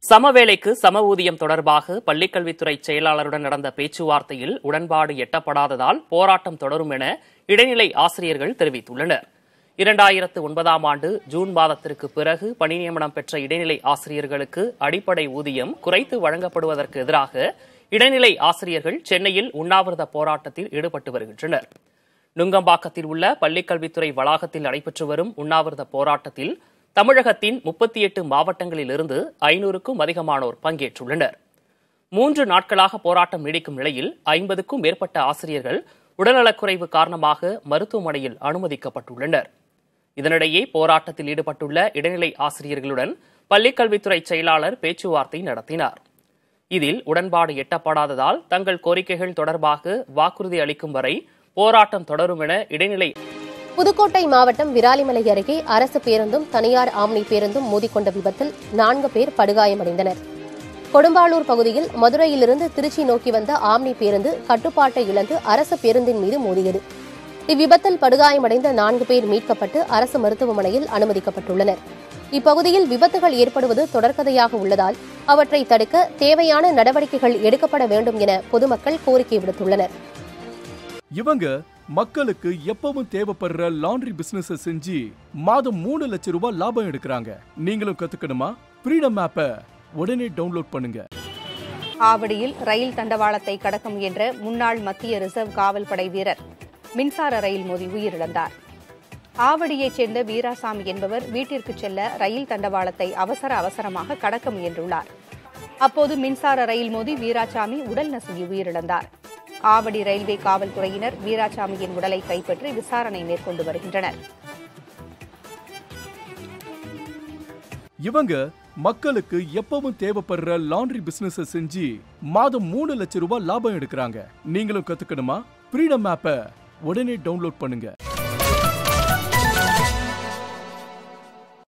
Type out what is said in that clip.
சமவேளைக்கு சம ஊதியம் தொடர்பாக பள்ளிக்கல்வித்துறை செயலாளருடன் நடந்த பேச்சுவார்த்தையில் உடன்பாடு எட்டப்படாததால் போராட்டம் தொடரும் என இடைநிலை ஆசிரியர்கள் தெரிவித்துள்ளனர் இரண்டாயிரத்து ஒன்பதாம் ஆண்டு ஜூன் மாதத்திற்கு பிறகு பணி நியமனம் பெற்ற இடைநிலை ஆசிரியர்களுக்கு அடிப்படை ஊதியம் குறைத்து வழங்கப்படுவதற்கு எதிராக இடைநிலை ஆசிரியர்கள் சென்னையில் உண்ணாவிரத போராட்டத்தில் ஈடுபட்டு வருகின்றனர் நுங்கம்பாக்கத்தில் உள்ள பள்ளிக்கல்வித்துறை வளாகத்தில் நடைபெற்று வரும் உண்ணாவிரத போராட்டத்தில் தமிழகத்தின் முப்பத்தி எட்டு மாவட்டங்களிலிருந்து ஐநூறுக்கும் அதிகமானோர் பங்கேற்றுள்ளனர் மூன்று நாட்களாக போராட்டம் நீடிக்கும் நிலையில் ஐம்பதுக்கும் மேற்பட்ட ஆசிரியர்கள் உடல்நலக்குறைவு காரணமாக மருத்துவமனையில் அனுமதிக்கப்பட்டுள்ளனர் இதனிடையே போராட்டத்தில் ஈடுபட்டுள்ள இடைநிலை ஆசிரியர்களுடன் பள்ளிக்கல்வித்துறை செயலாளர் பேச்சுவார்த்தை நடத்தினார் இதில் உடன்பாடு எட்டப்படாததால் தங்கள் கோரிக்கைகள் தொடர்பாக வாக்குறுதி அளிக்கும் வரை போராட்டம் தொடரும் என இடைநிலை புதுக்கோட்டை மாவட்டம் விராலிமலை அருகே அரசு பேருந்தும் தனியார் ஆம்னி பேருந்தும் மோதிக்கொண்ட விபத்தில் நான்கு பேர் படுகாயமடைந்தனர் கொடும்பாளூர் பகுதியில் மதுரையிலிருந்து திருச்சி நோக்கி வந்த ஆம்னி பேருந்து கட்டுப்பாட்டை இழந்து அரசு பேருந்தின் மீது மோதியது இவ்விபத்தில் படுகாயமடைந்த நான்கு பேர் மீட்கப்பட்டு அரசு மருத்துவமனையில் அனுமதிக்கப்பட்டுள்ளனர் இப்பகுதியில் விபத்துகள் ஏற்படுவது தொடர்கதையாக உள்ளதால் அவற்றை தடுக்க தேவையான நடவடிக்கைகள் எடுக்கப்பட வேண்டும் என பொதுமக்கள் கோரிக்கை விடுத்துள்ளனர் இவங்க மக்களுக்கு எப்பவும் தேவைப்படுற லாண்ட்ரி பிசினஸ் செஞ்சு மாதம் மூணு லட்சம் ரூபாய் லாபம் எடுக்கிறாங்க நீங்களும் கத்துக்கணுமா ஃப்ரீடம் ஆப்பை உடனே டவுன்லோட் பண்ணுங்க ஆவடியில் ரயில் தண்டவாளத்தை கடக்க முயன்ற முன்னாள் மத்திய ரிசர்வ் காவல் படை வீரர் மின்சார ரயில் மோதி உயிரிழந்தார் ஆவடியைச் சேர்ந்த வீராசாமி என்பவர் வீட்டிற்கு செல்ல ரயில் தண்டவாளத்தை அவசர அவசரமாக கடக்க முயன்றுள்ளார் அப்போது மின்சார ரயில் மோதி வீராசாமி உடல் நசுங்கி உயிரிழந்தார் ஆவடி ரயில்வே காவல்துறையினர் வீராசாமியின் உடலை கைப்பற்றி விசாரணை மேற்கொண்டு வருகின்றனர் இவங்க மக்களுக்கு எப்பவும் தேவைப்படுற லாண்ட்ரி பிசினஸ் செஞ்சு மாதம் மூணு லட்சம் ரூபாய் லாபம் எடுக்கிறாங்க நீங்களும் கத்துக்கணுமா ஃப்ரீடம் ஆப்பை உடனே டவுன்லோட் பண்ணுங்க